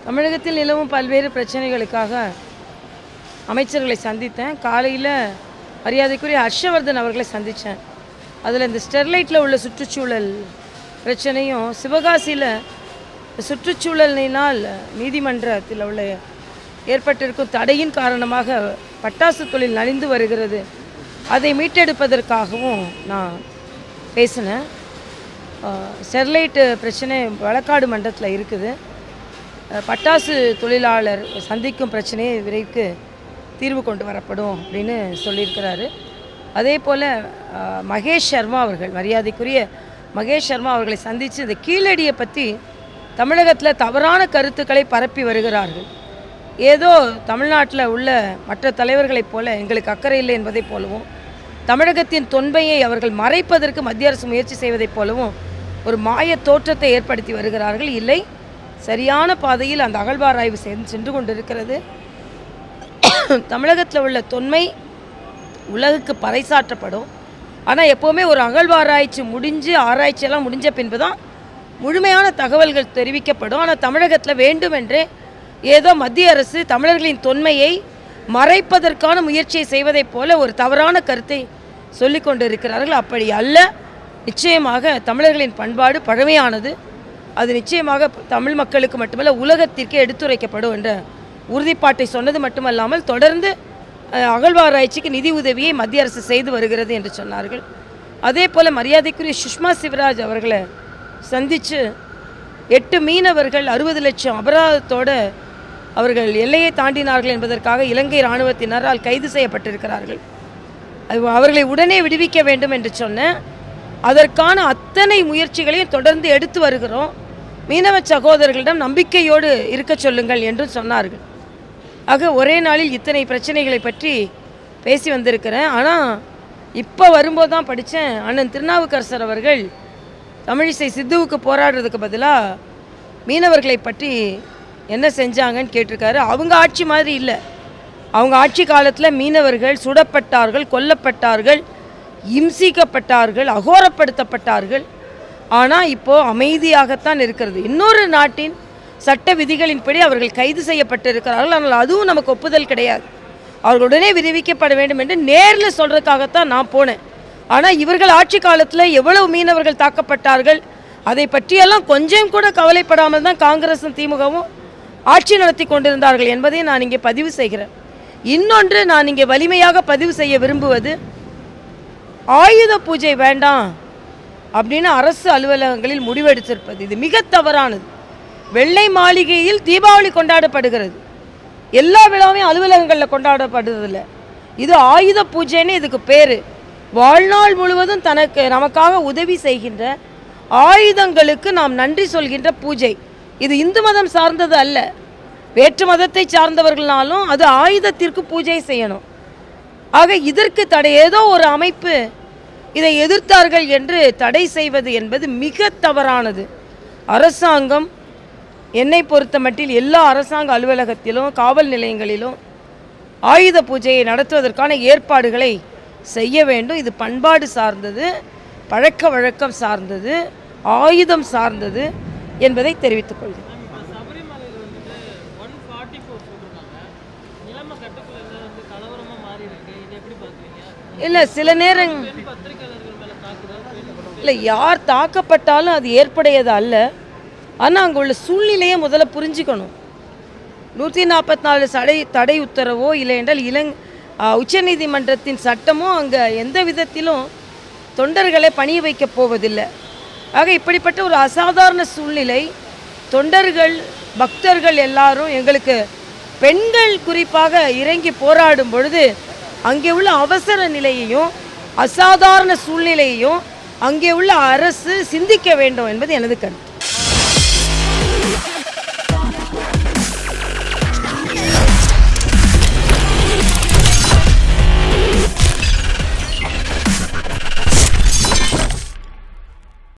தமிழகத்தில் நிலவும் பல்வேறு பிரச்சனைகளுக்காக அமைச்சர்களை சந்தித்தேன் காலையில் மரியாதைக்குரிய ஹர்ஷவர்தன் அவர்களை சந்தித்தேன் அதில் இந்த ஸ்டெர்லைட்டில் உள்ள சுற்றுச்சூழல் பிரச்சனையும் சிவகாசியில் சுற்றுச்சூழலினால் நீதிமன்றத்தில் உள்ள ஏற்பட்டிருக்கும் தடையின் காரணமாக பட்டாசு தொழில் நலிந்து வருகிறது அதை மீட்டெடுப்பதற்காகவும் நான் பேசினேன் ஆஹ் ஸ்டெர்லைட்டு பிரச்சனை வழக்காடு மன்றத்தில் இருக்குது அஹ் பட்டாசு தொழிலாளர் சந்திக்கும் பிரச்சனையை விரைவுக்கு தீர்வு கொண்டு வரப்படும் அப்படின்னு சொல்லியிருக்கிறாரு அதே போல் அஹ், மகேஷ் சர்மா அவர்கள் மரியாதைக்குரிய மகேஷ் சர்மா அவர்களை சந்தித்து இந்த கீழடியை பற்றி தமிழகத்தில் தவறான கருத்துக்களை பரப்பி வருகிறார்கள் ஏதோ தமிழ்நாட்டில் உள்ள மற்ற தலைவர்களைப் போல எங்களுக்கு அக்கறை இல்லை என்பதைப் போலவும் தமிழகத்தின் தொன்மையை அவர்கள் மறைப்பதற்கு மத்திய அரசு முயற்சி செய்வதைப் போலவும் ஒரு மாய தோற்றத்தை ஏற்படுத்தி வருகிறார்கள் இல்லை சரியான பாதையில் அந்த அகழ்வாராய்வு சென்று சென்று கொண்டிருக்கிறது தமிழகத்தில் உள்ள தொன்மை உலகுக்கு பறைசாற்றப்படும் ஆனால் எப்போவுமே ஒரு அகழ்வாராய்ச்சி முடிஞ்சு ஆராய்ச்சியெல்லாம் முடிஞ்ச பின்பு தான் முழுமையான தகவல்கள் தெரிவிக்கப்படும் ஆனால் தமிழகத்தில் வேண்டுமென்றே ஏதோ மத்திய அரசு தமிழர்களின் தொன்மையை மறைப்பதற்கான முயற்சியை செய்வதைப் போல ஒரு தவறான கருத்தை சொல்லிக் கொண்டிருக்கிறார்கள் அப்படி அல்ல நிச்சயமாக தமிழர்களின் பண்பாடு பழமையானது அது நிச்சயமாக தமிழ் மக்களுக்கு மட்டுமல்ல உலகத்திற்கே எடுத்துரைக்கப்படும் என்ற உறுதிப்பாட்டை சொன்னது மட்டுமல்லாமல் தொடர்ந்து அஹ், அகழ்வாராய்ச்சிக்கு நிதி உதவியை மத்திய அரசு செய்து வருகிறது என்று சொன்னார்கள் அதே போல் மரியாதைக்குரிய சுஷ்மா சிவராஜ் அவர்களை சந்தித்து எட்டு மீனவர்கள் அறுபது லட்சம் அபராதத்தோட அவர்கள் எல்லையை தாண்டினார்கள் என்பதற்காக இலங்கை இராணுவத்தினரால் கைது செய்யப்பட்டிருக்கிறார்கள் அது அவர்களை உடனே விடுவிக்க வேண்டும் என்று சொன்னேன் அதற்கான அத்தனை முயற்சிகளையும் தொடர்ந்து எடுத்து வருகிறோம் மீனவ சகோதரர்களிடம் நம்பிக்கையோடு இருக்க சொல்லுங்கள் என்றும் சொன்னார்கள் ஆக ஒரே நாளில் இத்தனை பிரச்சனைகளை பற்றி பேசி வந்திருக்கிறேன் ஆனால் இப்போ வரும்போது தான் படித்தேன் அண்ணன் திருநாவுக்கரசர் அவர்கள் தமிழிசை சித்துவுக்கு போராடுறதுக்கு பதிலாக மீனவர்களை பற்றி என்ன செஞ்சாங்கன்னு கேட்டிருக்காரு அவங்க ஆட்சி மாதிரி இல்லை அவங்க ஆட்சி காலத்தில் மீனவர்கள் சுடப்பட்டார்கள் கொல்லப்பட்டார்கள் இம்சிக்கப்பட்டார்கள் அகோரப்படுத்தப்பட்டார்கள் ஆனால் இப்போது அமைதியாகத்தான் இருக்கிறது இன்னொரு நாட்டின் சட்ட விதிகளின்படி அவர்கள் கைது செய்யப்பட்டிருக்கிறார்கள் ஆனால் அதுவும் நமக்கு ஒப்புதல் கிடையாது அவர்கள் உடனே விடுவிக்கப்பட வேண்டும் என்று நேரில் சொல்கிறதுக்காகத்தான் நான் போனேன் ஆனால் இவர்கள் ஆட்சி காலத்தில் எவ்வளவு மீனவர்கள் தாக்கப்பட்டார்கள் அதை பற்றியெல்லாம் கொஞ்சம் கூட கவலைப்படாமல் தான் காங்கிரஸும் திமுகவும் ஆட்சி நடத்தி கொண்டிருந்தார்கள் என்பதை நான் இங்கே பதிவு செய்கிறேன் இன்னொன்று நான் இங்கே வலிமையாக பதிவு செய்ய விரும்புவது ஆயுத பூஜை வேண்டாம் அப்படின்னு அரசு அலுவலகங்களில் முடிவெடுத்திருப்பது இது மிக தவறானது வெள்ளை மாளிகையில் தீபாவளி கொண்டாடப்படுகிறது எல்லா விழாவையும் அலுவலகங்களில் கொண்டாடப்படுறதில்ல இது ஆயுத பூஜைன்னு இதுக்கு பேர் வாழ்நாள் முழுவதும் தனக்கு நமக்காக உதவி செய்கின்ற ஆயுதங்களுக்கு நாம் நன்றி சொல்கின்ற பூஜை இது இந்து மதம் சார்ந்தது அல்ல வேற்று மதத்தை சார்ந்தவர்களாலும் அது ஆயுதத்திற்கு பூஜை செய்யணும் ஆக இதற்கு தடை ஏதோ ஒரு அமைப்பு இதை எதிர்த்தார்கள் என்று தடை செய்வது என்பது மிக தவறானது அரசாங்கம் என்னை பொறுத்த மட்டில் எல்லா அரசாங்க அலுவலகத்திலும் காவல் நிலையங்களிலும் ஆயுத பூஜையை நடத்துவதற்கான ஏற்பாடுகளை செய்ய வேண்டும் இது பண்பாடு சார்ந்தது பழக்க வழக்கம் சார்ந்தது ஆயுதம் சார்ந்தது என்பதை தெரிவித்துக் கொள்கிறேன் இப்போ சபரிமலையில் வந்துட்டு ஒன் ஃபார்ட்டி ஃபோர் போட்டிருக்காங்க நிலைமை கட்டுக்குள்ள இல்லை வந்து கலவரமாக மாறி இருக்கு இது எப்படி பார்க்குறீங்க இல்லை சில நேரம் பெண் பத்திரிகையாளர்கள் மேலே தாக்குதல் பெண் இல்லை யார் தாக்கப்பட்டாலும் அது ஏற்புடையது அல்ல ஆனால் அங்கே உள்ள சூழ்நிலையை முதல்ல புரிஞ்சுக்கணும் நூற்றி நாற்பத்தி நாலு தடை தடை உத்தரவோ இல்லை என்றால் இளங் ஆ, உச்சநீதிமன்றத்தின் சட்டமோ அங்கே எந்த விதத்திலும் தொண்டர்களை பணிய வைக்கப் போவதில்லை ஆக இப்படிப்பட்ட ஒரு அசாதாரண சூழ்நிலை தொண்டர்கள் பக்தர்கள் எல்லாரும் எங்களுக்கு பெண்கள் குறிப்பாக இறங்கி போராடும் பொழுது அங்கே உள்ள அவசர நிலையையும் அசாதாரண சூழ்நிலையையும் அங்கே உள்ள அரசு சிந்திக்க வேண்டும் என்பது எனது கருத்து